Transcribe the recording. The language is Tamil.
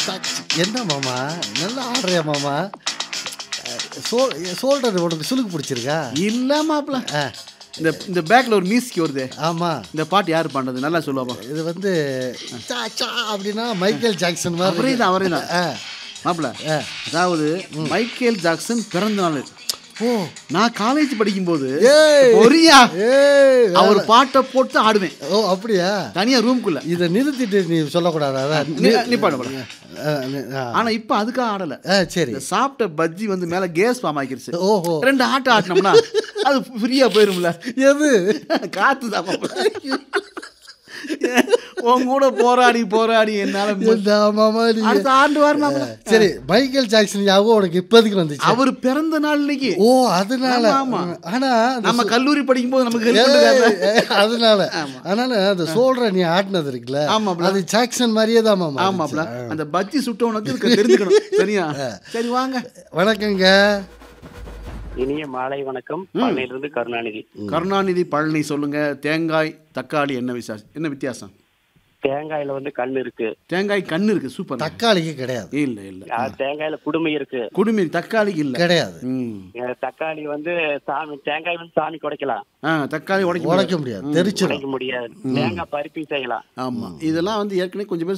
என்ன மாமா நல்லா ஆடுறியா மாமா சோ சோல்டர் உனக்கு சுலுக்கு பிடிச்சிருக்கா இல்ல மாப்பிள ஆ, இந்த இந்த பேக்ல ஒரு மியூசிக் வருது ஆமா இந்த பாட்டு யார் பாடுறது நல்லா சொல்லுவாப்பா இது வந்து சா சா அப்படின்னா மைக்கேல் ஜாக்சன் மாதிரி அவரே இருக்கு. தான் அவரே தான் ஆ, மாப்பிள ஆ. அதாவது மைக்கேல் ஜாக்சன் பிறந்த நாள் ஓ நான் காலேஜ் படிக்கும்போது ஏய். ஒரியா ஏய் அவர் பாட்டை போட்டு ஆடுவேன் ஓ அப்படியா தனியா ரூம்குள்ள இதை நிறுத்திட்டு நீ சொல்லக்கூடாது அதான் நீ நீ பாடு பாடு. ஆ, நீ- ஆ. ஆனா இப்ப அதுக்காக ஆடல ஆ, சரி இந்த சாப்பிட்ட பஜ்ஜி வந்து மேல கேஸ் ஃபார்ம் ஆக்கிருச்சு ஓஹோ ரெண்டு ஆட்டம் ஆட்டினோம்னா அது ஃப்ரீயா போயிரும்ல எது காத்து தான் உன் கூட போராடி போராடி என்னால மு- என்ன மாமா நீ அடுத்த ஆண்டு வரணும் சரி மைக்கேல் ஜாக்சன் ஞாபகம் உனக்கு இப்போதைக்கு வந்துச்சு அவர் பிறந்த நாள் இன்னைக்கு ஓ அதனால ஆமா, ஆனா அந்த நம்ம கல்லூரி படிக்கும் போது நமக்கு help ஏய், பண்ணுறாரு. ஏய், அதனால அதனால அந்த சோல்ற நீ ஆட்டினது இருக்குல்ல ஆமாப்ல. அது ஜாக்சன் மாதிரியே தான் மாமா ஆமாப்ல இருந்துச்சு. அந்த பஜ்ஜி சுட்டவனுக்கு இதுக்கு தெரிஞ்சுக்கணும் சரியா சரி வாங்க வணக்கங்க இனிய மாலை வணக்கம் பழனியிலிருந்து கருணாநிதி கருணாநிதி பழனி சொல்லுங்க தேங்காய் தக்காளி என்ன விசேஷம் என்ன வித்தியாசம் தேங்காயில வந்து கண் இருக்கு தேங்காய் கண்ணு இருக்கு சூப்பர் தக்காளிக்கு கிடையாது இல்ல இல்ல அஹ் தேங்காயில குடுமை இருக்கு குடுமி தக்காளிக்கு இல்ல கிடையாது ம். அஹ் தக்காளி வந்து சாமி தேங்காய் வந்து சாமி குடைக்கலாம் ஆ தக்காளி உடைக்க உடைக்க முடியாது தெரிச்சிடும் குடைக்க முடியாது தேங்காய் பருப்பி செய்யலாம் ஆமா இதெல்லாம் வந்து ஏற்கனவே கொஞ்சம் பேர்